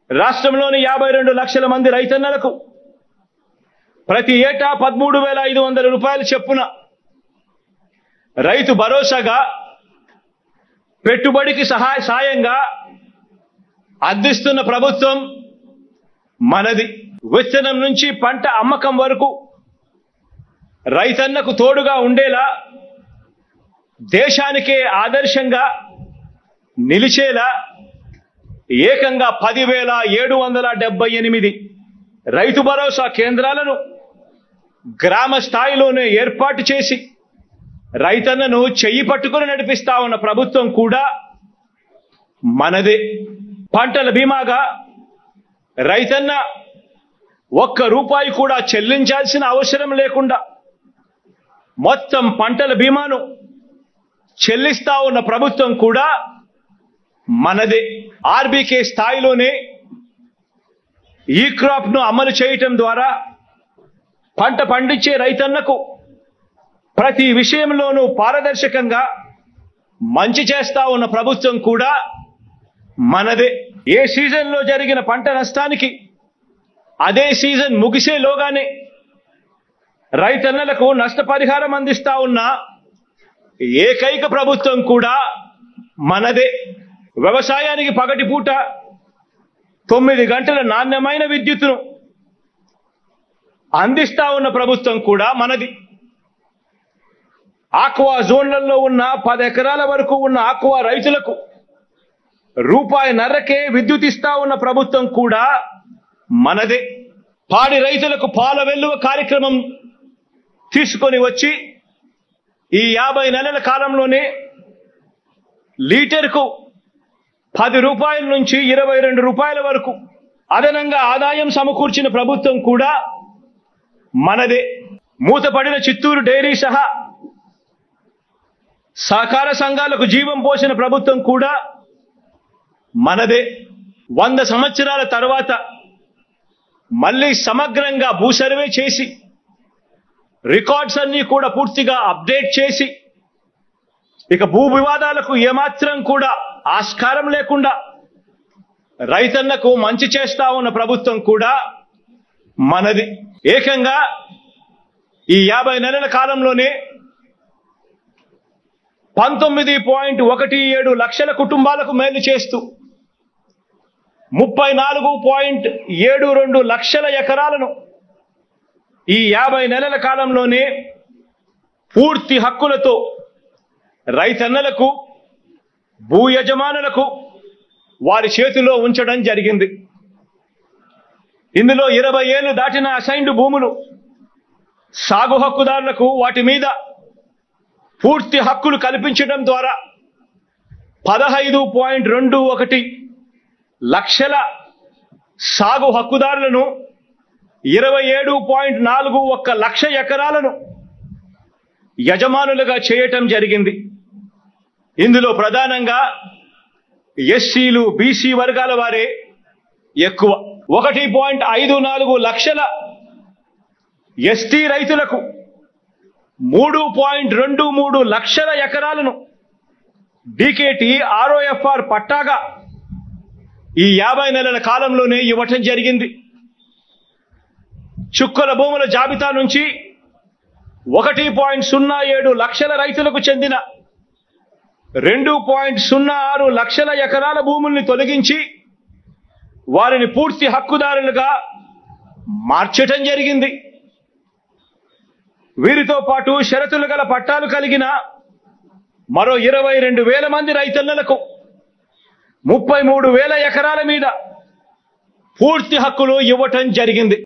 రాష్ట్రంలోని యాభై రెండు లక్షల మంది రైతన్నలకు ప్రతి ఏటా పదమూడు వేల ఐదు వందల రూపాయలు చెప్పున రైతు భరోసాగా పెట్టుబడికి సహాయ సాయంగా అందిస్తున్న ప్రభుత్వం మనది విత్తనం నుంచి పంట అమ్మకం వరకు రైతన్నకు తోడుగా ఉండేలా దేశానికే ఆదర్శంగా నిలిచేలా ఏకంగా పదివేల ఏడు వందల డెబ్బై ఎనిమిది రైతు భరోసా కేంద్రాలను గ్రామ స్థాయిలోనే ఏర్పాటు చేసి రైతన్నను చెయ్యి పట్టుకుని నడిపిస్తా ఉన్న ప్రభుత్వం కూడా మనదే పంటల బీమాగా రైతన్న ఒక్క రూపాయి కూడా చెల్లించాల్సిన అవసరం లేకుండా మొత్తం పంటల బీమాను చెల్లిస్తా ఉన్న ప్రభుత్వం కూడా మనదే ఆర్బీకే స్థాయిలోనే ఈ క్రాప్ ను అమలు చేయటం ద్వారా పంట పండించే రైతన్నకు ప్రతి విషయంలోనూ పారదర్శకంగా మంచి చేస్తా ఉన్న ప్రభుత్వం కూడా మనదే ఏ సీజన్లో జరిగిన పంట నష్టానికి అదే సీజన్ ముగిసేలోగానే రైతన్నలకు నష్టపరిహారం అందిస్తా ఉన్న ఏకైక ప్రభుత్వం కూడా మనదే వ్యవసాయానికి పగటిపూట తొమ్మిది గంటల నాణ్యమైన విద్యుత్తును అందిస్తా ఉన్న ప్రభుత్వం కూడా మనది ఆక్వా జోన్లలో ఉన్న పది ఎకరాల వరకు ఉన్న ఆక్వా రైతులకు రూపాయి నర్రకే విద్యుత్ ఇస్తా ఉన్న ప్రభుత్వం కూడా మనదే పాడి రైతులకు పాల వెల్లువ కార్యక్రమం తీసుకొని వచ్చి ఈ యాభై నెలల కాలంలోనే లీటర్కు పది రూపాయల నుంచి ఇరవై రెండు రూపాయల వరకు అదనంగా ఆదాయం సమకూర్చిన ప్రభుత్వం కూడా మనదే మూతపడిన చిత్తూరు డైరీ సహా సహకార సంఘాలకు జీవం పోసిన ప్రభుత్వం కూడా మనదే వంద సంవత్సరాల తర్వాత మళ్ళీ సమగ్రంగా భూ సర్వే చేసి రికార్డ్స్ అన్ని కూడా పూర్తిగా అప్డేట్ చేసి ఇక భూ వివాదాలకు ఏమాత్రం కూడా ఆస్కారం లేకుండా రైతన్నకు మంచి చేస్తా ఉన్న ప్రభుత్వం కూడా మనది ఏకంగా ఈ యాభై నెలల కాలంలోనే పంతొమ్మిది పాయింట్ ఒకటి ఏడు లక్షల కుటుంబాలకు మేలు చేస్తూ ముప్పై నాలుగు పాయింట్ ఏడు రెండు లక్షల ఎకరాలను ఈ యాభై నెలల కాలంలోనే పూర్తి హక్కులతో రైతన్నలకు భూ యజమానులకు వారి చేతిలో ఉంచడం జరిగింది ఇందులో ఇరవై ఏళ్లు దాటిన అసైన్డ్ భూములు సాగు హక్కుదారులకు వాటి మీద పూర్తి హక్కులు కల్పించడం ద్వారా పదహైదు పాయింట్ రెండు ఒకటి లక్షల సాగు హక్కుదారులను ఇరవై ఏడు పాయింట్ నాలుగు ఒక్క లక్ష ఎకరాలను యజమానులుగా చేయటం జరిగింది ఇందులో ప్రధానంగా ఎస్సీలు బీసీ వర్గాల వారే ఎక్కువ ఒకటి పాయింట్ ఐదు నాలుగు లక్షల ఎస్టీ రైతులకు మూడు పాయింట్ రెండు మూడు లక్షల ఎకరాలను డీకేటీ ఆర్ఓఎఫ్ఆర్ పట్టాగా ఈ యాభై నెలల కాలంలోనే ఇవ్వటం జరిగింది చుక్కల భూముల జాబితా నుంచి ఒకటి పాయింట్ సున్నా ఏడు లక్షల రైతులకు చెందిన రెండు పాయింట్ సున్నా ఆరు లక్షల ఎకరాల భూముల్ని తొలగించి వారిని పూర్తి హక్కుదారులుగా మార్చటం జరిగింది వీరితో పాటు షరతులు గల పట్టాలు కలిగిన మరో ఇరవై రెండు వేల మంది రైతన్నలకు ముప్పై మూడు వేల ఎకరాల మీద పూర్తి హక్కులు ఇవ్వటం జరిగింది